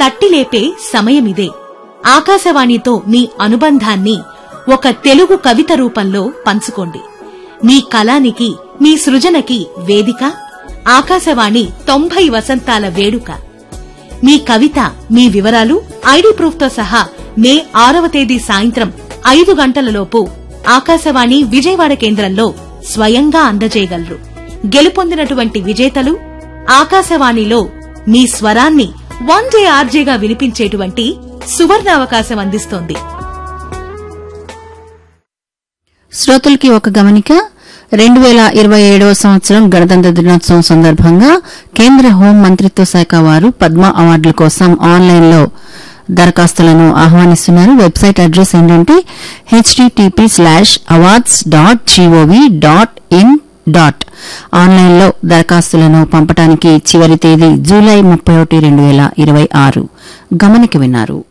తట్టిలేపే సమయమిదే ఆకాశవాణితో మీ అనుబంధాన్ని ఒక తెలుగు కవిత రూపంలో పంచుకోండి మీ కళానికి మీ సృజనకి వేదిక ఆకాశవాణి తొంభై వసంతాల వేడుక మీ కవిత మీ వివరాలు ఐడి ప్రూఫ్తో సహా మే ఆరవ తేదీ సాయంత్రం ఐదు గంటలలోపు ఆకాశవాణి విజయవాడ కేంద్రంలో స్వయంగా అందజేయగలరు గెలుపొందినటువంటి విజేతలు ఆకాశవాణిలో మీ స్వరాన్ని వన్ డే ఆర్జేగా వినిపించేటువంటి సువర్ణావకాశం అందిస్తోంది శ్రోతలకి ఒక గమనిక రెండు వేల ఇరవై ఏడవ సంవత్సరం గణతంత్ర దినోత్సవం సందర్భంగా కేంద్ర హోం మంత్రిత్వ శాఖ వారు పద్మ అవార్డుల కోసం ఆన్లైన్లో దరఖాస్తులను ఆహ్వానిస్తున్నారు వెబ్సైట్ అడ్రస్ ఏంటంటే HTTP slash awards dot GOV dot in dot ఆన్లైన్లో దరఖాస్తులను పంపడానికి చివరి తేదీ జూలై ముప్పై ఒకటి రెండు వేల ఇరవై ఆరు గమనిక విన్నారు